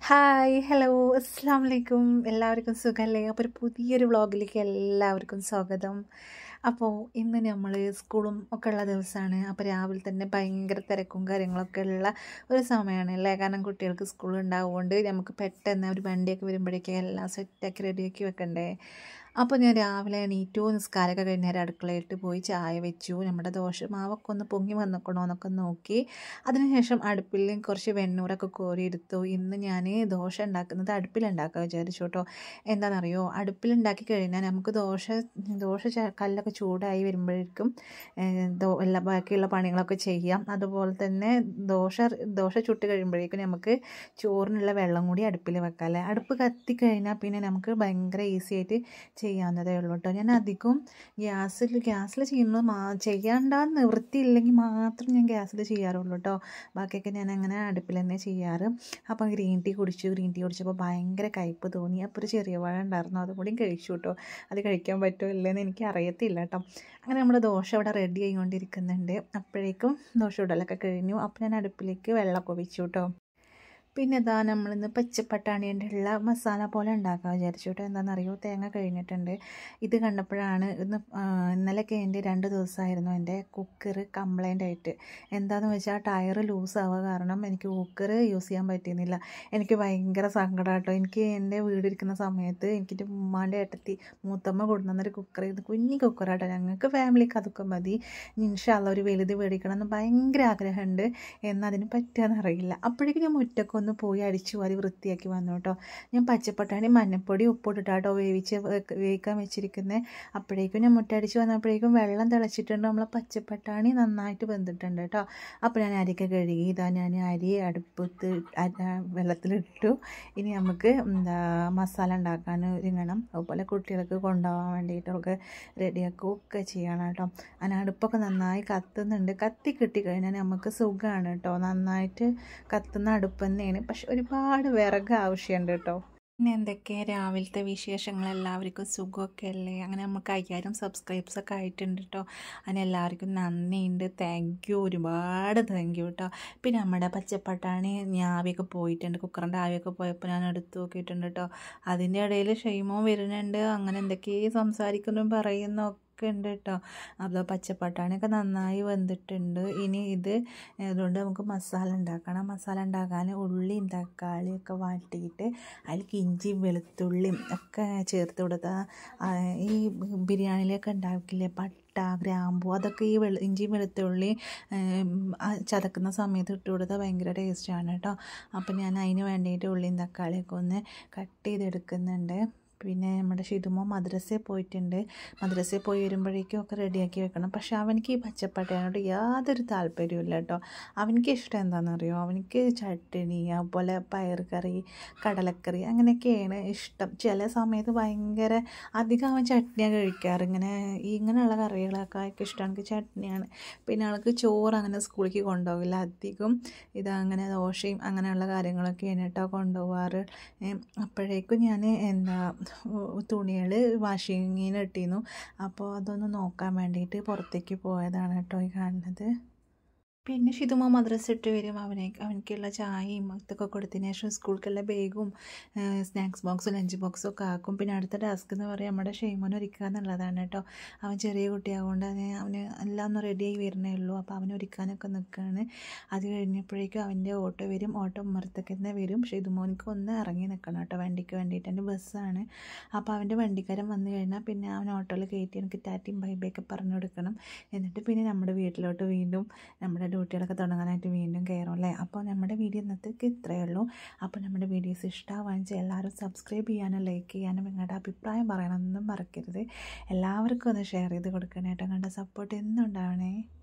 hi hello അസ്സാം വലൈക്കും എല്ലാവർക്കും സുഖമല്ലേ അപ്പോൾ ഒരു പുതിയൊരു വ്ളോഗിലേക്ക് എല്ലാവർക്കും സ്വാഗതം അപ്പോൾ ഇന്ന് നമ്മൾ സ്കൂളും ഒക്കെ ഉള്ള ദിവസമാണ് അപ്പോൾ രാവിലെ തന്നെ ഭയങ്കര തിരക്കും കാര്യങ്ങളൊക്കെ ഉള്ള ഒരു സമയമാണ് അല്ലേ കാരണം കുട്ടികൾക്ക് സ്കൂൾ ഉണ്ടാവുകൊണ്ട് നമുക്ക് പെട്ടെന്ന് ഒരു വണ്ടിയൊക്കെ വരുമ്പോഴേക്കും എല്ലാം സെറ്റാക്കി റെഡിയാക്കി വെക്കണ്ടേ അപ്പോൾ ഞാൻ രാവിലെ എണീറ്റു നിസ്കാരമൊക്കെ കഴിഞ്ഞേരം അടുക്കളയിട്ട് പോയി ചായ വെച്ചു നമ്മുടെ ദോശമാവൊക്കെ ഒന്ന് പൊങ്ങി വന്നിക്കണോ എന്നൊക്കെ നോക്കി അതിനുശേഷം അടുപ്പിൽ കുറച്ച് വെണ്ണൂറൊക്കെ കോരിയെടുത്തു ഇന്ന് ഞാൻ ദോശ ഉണ്ടാക്കുന്നത് അടുപ്പിലുണ്ടാക്കാൻ വിചാരിച്ചു കേട്ടോ എന്താണെന്നറിയോ അടുപ്പിലുണ്ടാക്കി കഴിഞ്ഞാൽ നമുക്ക് ദോശ ദോശ ച- കല്ലൊക്കെ ചൂടായി വരുമ്പോഴേക്കും ഏഹ്, ദോ- എല്ലാ ബാക്കിയുള്ള പണികളൊക്കെ ചെയ്യാം അതുപോലെ തന്നെ ദോശ ദോശ ചുട്ട് കഴിയുമ്പോഴേക്കും നമുക്ക് ചോറിനുള്ള വെള്ളം കൂടി അടുപ്പിൽ വെക്കാം അല്ലേ അടുപ്പ് കത്തിക്കഴിഞ്ഞാൽ പിന്നെ നമുക്ക് ഭയങ്കര ഈസി ആയിട്ട് ചെയ്യാവുന്നതേ ഉള്ളൂ കേട്ടോ ഞാൻ അധികം ഗ്യാസിൽ ഗ്യാസിൽ ചെയ്യുന്നത് മാ ചെയ്യാണ്ടാന്ന് നിവൃത്തിയില്ലെങ്കിൽ മാത്രം ഞാൻ ഗ്യാസിൽ ചെയ്യാറുള്ളൂ കേട്ടോ ബാക്കിയൊക്കെ ഞാൻ അങ്ങനെ അടുപ്പിൽ തന്നെ ചെയ്യാറ് അപ്പം ഗ്രീൻ ടീ കുടിച്ചു ഗ്രീൻ ടീ കുടിച്ചപ്പോൾ ഭയങ്കര കയ്പ്പ് തോന്നി അപ്പോൾ ഒരു ചെറിയ വാഴ ഉണ്ടായിരുന്നു അതും കൂടി കഴിച്ചു കേട്ടോ അത് കഴിക്കാൻ പറ്റുമോ ഇല്ലെന്ന് എനിക്ക് അറിയത്തില്ല കേട്ടോ അങ്ങനെ നമ്മുടെ ദോശ ഇവിടെ റെഡി ആയിക്കൊണ്ടിരിക്കുന്നുണ്ട് അപ്പോഴേക്കും ദോശ ഇടലൊക്കെ കഴിഞ്ഞു അപ്പോൾ ഞാൻ അടുപ്പിലേക്ക് വെള്ളമൊക്കെ ഒഴിച്ചു കേട്ടോ പിന്നെ ഇതാ നമ്മളിന്ന് പച്ചപ്പട്ടാണി കൊണ്ടുള്ള മസാല പോലെ ഉണ്ടാക്കാൻ വിചാരിച്ചു കേട്ടോ എന്താണെന്നറിയോ തേങ്ങ കഴിഞ്ഞിട്ടുണ്ട് ഇത് കണ്ടപ്പോഴാണ് ഇന്ന് ആ, ഇന്നലെയൊക്കെ എൻ്റെ രണ്ട് ദിവസമായിരുന്നു എൻ്റെ കുക്കർ കംപ്ലൈൻ്റ് ആയിട്ട് എന്താണെന്ന് വെച്ചാൽ ടയർ ലൂസ് ആവുക കാരണം എനിക്ക് കുക്കർ യൂസ് ചെയ്യാൻ പറ്റുന്നില്ല എനിക്ക് ഭയങ്കര സങ്കടം കേട്ടോ എനിക്ക് എൻ്റെ വീടിരിക്കുന്ന സമയത്ത് എനിക്ക് എൻ്റെ ഉമ്മാൻ്റെ ഏട്ടത്തി മൂത്തമ്മ കൊടുന്നൊരു കുക്കർ ഇത് കുഞ്ഞി കുക്കറാട്ടോ ഞങ്ങൾക്ക് ഫാമിലിക്ക് അതൊക്കെ മതി ഇൻഷാല്ല ഒരു വലുത് മേടിക്കണം എന്ന് ഭയങ്കര ആഗ്രഹമുണ്ട് എന്നതിന് പറ്റുകയെന്ന് അറിയില്ല അപ്പോഴേക്കും ഞാൻ മുറ്റക്കൊന്ന് പോയി അടിച്ചു വാരി വൃത്തിയാക്കി വന്നു കേട്ടോ ഞാൻ പച്ചപ്പട്ടാണി മഞ്ഞപ്പൊടി ഉപ്പിട്ടിട്ടാട്ടോ വേവിച്ച് വെക്ക- വേവിക്കാൻ വെച്ചിരിക്കുന്നത് അപ്പോഴേക്കും ഞാൻ മുറ്റടിച്ച് വന്നപ്പോഴേക്കും വെള്ളം തിളച്ചിട്ടുണ്ട് നമ്മളെ പച്ചപ്പട്ടാണി നന്നായിട്ട് വെന്തിട്ടുണ്ട് കേട്ടോ അപ്പോൾ ഞാൻ അരിയൊക്കെ കഴുകി ഇതാ ഞാൻ അരി അടുപ്പത്ത് അര- വെള്ളത്തിലിട്ടു ഇനി നമുക്ക് എന്താ മസാല ഉണ്ടാക്കാൻ ഒരുങ്ങണം അതുപോലെ കുട്ടികൾക്ക് കൊണ്ടുപോകാൻ വേണ്ടിയിട്ടൊക്കെ റെഡിയാക്കുക ഒക്കെ ചെയ്യണം കേട്ടോ അങ്ങനെ അടുപ്പൊക്കെ നന്നായി കത്തുന്നുണ്ട് കത്തി കിട്ടി കഴിഞ്ഞാൽ നമുക്ക് സുഖമാണ് കേട്ടോ നന്നായിട്ട് കത്തുന്ന അടുപ്പ് തന്നെയാണ് പക്ഷെ ഒരുപാട് വിറക് ആവശ്യമുണ്ട് കേട്ടോ പിന്നെ എന്തൊക്കെ രാവിലത്തെ വിശേഷങ്ങൾ എല്ലാവർക്കും സുഖമൊക്കെ അല്ലേ അങ്ങനെ നമുക്ക് അയ്യായിരം സബ്സ്ക്രൈബ്സ് ഒക്കെ ആയിട്ടുണ്ട് കേട്ടോ അതിന് എല്ലാവർക്കും നന്ദിയുണ്ട് താങ്ക് യു ഒരുപാട് താങ്ക് യു കേട്ടോ പിന്നെ നമ്മുടെ പച്ചപ്പട്ടാണി ഞാവിയൊക്കെ പോയിട്ടുണ്ട് കുക്കറിൻ്റെ ആവിയൊക്കെ പോയപ്പോൾ ഞാൻ എടുത്ത് നോക്കിയിട്ടുണ്ട് കേട്ടോ അതിൻ്റെ ഇടയിൽ ഷെയ്മോ വരുന്നുണ്ട് അങ്ങനെ എന്തൊക്കെയോ സംസാരിക്കുന്നു പറയുന്നു ഒക്കെ ഉണ്ട് കേട്ടോ അപ്പോൾ പച്ചപ്പട്ടാണിയൊക്കെ നന്നായി വെന്തിട്ടുണ്ട് ഇനി ഇത് അതുകൊണ്ട് നമുക്ക് മസാല ഉണ്ടാക്കണം മസാല ഉണ്ടാക്കാൻ ഉള്ളിയും തക്കാളിയും ഒക്കെ വാട്ടിയിട്ട് അതിലേക്ക് ഇഞ്ചിയും വെളുത്തുള്ളിയും ഒക്കെ ചേർത്ത് കൊടുത്താൽ ആ, ഈ ബിരിയാണിയിലൊക്കെ ഉണ്ടാക്കില്ലേ പട്ട ഗ്രാമ്പു അതൊക്കെ ഈ വെളു ഇഞ്ചിയും വെളുത്തുള്ളി ഉം, ആ ചതക്കുന്ന സമയത്ത് ഇട്ട് കൊടുത്താൽ ഭയങ്കര ടേസ്റ്റാണ് കേട്ടോ അപ്പം ഞാൻ അതിന് വേണ്ടിയിട്ട് ഉള്ളിയും തക്കാളിയൊക്കെ ഒന്ന് കട്ട് ചെയ്തെടുക്കുന്നുണ്ട് പിന്നെ നമ്മുടെ ഷിതുമോ മദ്രസയിൽ പോയിട്ടുണ്ട് മദ്രസയിൽ പോയി വരുമ്പോഴേക്കും ഒക്കെ റെഡിയാക്കി വെക്കണം പക്ഷെ അവനിക്ക് ഈ പച്ചപ്പട്ടയോട് യാതൊരു താല്പര്യമില്ല കേട്ടോ അവനിക്ക് ഇഷ്ടം എന്താണെന്നറിയോ അവനിക്ക് ചട്ടിണി അതുപോലെ പയർ കറി കടലക്കറി അങ്ങനെയൊക്കെയാണ് ഇഷ്ടം ചില സമയത്ത് ഭയങ്കര അധികം അവൻ ചട്നിയാണ് കഴിക്കാറ് ഇങ്ങനെ ഈ ഇങ്ങനെയുള്ള കറികളൊക്കെ ആൾക്ക് ഇഷ്ടം എനിക്ക് ചട്നിയാണ് പിന്നെ ആൾക്ക് ചോറ് അങ്ങനെ സ്കൂളിലേക്ക് കൊണ്ടുപോകില്ല അധികം ഇത് അങ്ങനെ ദോശയും അങ്ങനെയുള്ള കാര്യങ്ങളൊക്കെയാണ് കേട്ടോ കൊണ്ടുപോകാറ് ഏം, അപ്പോഴേക്കും ഞാൻ എന്താ തുണികൾ വാഷിങ്ങിന് ഇട്ടിരുന്നു അപ്പോൾ അതൊന്ന് നോക്കാൻ വേണ്ടിയിട്ട് പുറത്തേക്ക് പോയതാണ് കേട്ടോ ഈ കാണുന്നത് പിന്നെ ഷിതുമ മദ്രസ ഇട്ട് വരും അവനെ അവനക്കുള്ള ചായയും ഇതൊക്കെ കൊടുത്തതിന് ശേഷം സ്കൂളിലേക്കുള്ള ബാഗും സ്നാക്സ് ബോക്സും ലഞ്ച് ബോക്സും ഒക്കെ ആക്കും പിന്നെ അടുത്ത ടാസ്ക് എന്ന് പറയുക നമ്മുടെ ഷെയ്മോൻ ഒരുക്കുക എന്നുള്ളതാണ് കേട്ടോ അവൻ ചെറിയ കുട്ടിയായതുകൊണ്ട് അവന് അവന് എല്ലാം ഒന്ന് റെഡിയായി വരുന്നേ ഉള്ളൂ അപ്പോൾ അവൻ ഒരുക്കാനൊക്കെ നിൽക്കുകയാണ് അത് കഴിഞ്ഞപ്പോഴേക്കും അവൻ്റെ ഓട്ടോ വരും ഓട്ടോ ഉമ്മറത്തൊക്കെ തന്നെ വരും ഷിതുമോനിക്ക് ഒന്ന് ഇറങ്ങി നിൽക്കണം കേട്ടോ വണ്ടിക്ക് വേണ്ടിയിട്ട് എൻ്റെ ബസ്സാണ് അപ്പോൾ അവൻ്റെ വണ്ടിക്കാരൻ വന്നു കഴിഞ്ഞാൽ പിന്നെ അവൻ ഓട്ടോയിൽ കയറ്റി എനിക്ക് ടാറ്റയും ബൈബയൊക്കെ പറഞ്ഞു കൊടുക്കണം എന്നിട്ട് പിന്നെ നമ്മുടെ വീട്ടിലോട്ട് വീണ്ടും നമ്മുടെ ഡ്യൂട്ടികളൊക്കെ തുടങ്ങാനായിട്ട് വീണ്ടും കയറും അല്ലേ അപ്പോൾ നമ്മുടെ വീഡിയോ ഇന്നത്തേക്ക് ഇത്രയേ ഉള്ളൂ അപ്പോൾ നമ്മുടെ വീഡിയോസ് ഇഷ്ടമാവാൻ വെച്ചാൽ എല്ലാവരും സബ്സ്ക്രൈബ് ചെയ്യാനും ലൈക്ക് ചെയ്യാനും നിങ്ങളുടെ അഭിപ്രായം പറയണമെന്നും മറക്കരുത് എല്ലാവർക്കും ഒന്ന് ഷെയർ ചെയ്ത് കൊടുക്കണേ കേട്ടോ നിങ്ങളുടെ സപ്പോർട്ട് എന്നും ഉണ്ടാവണേ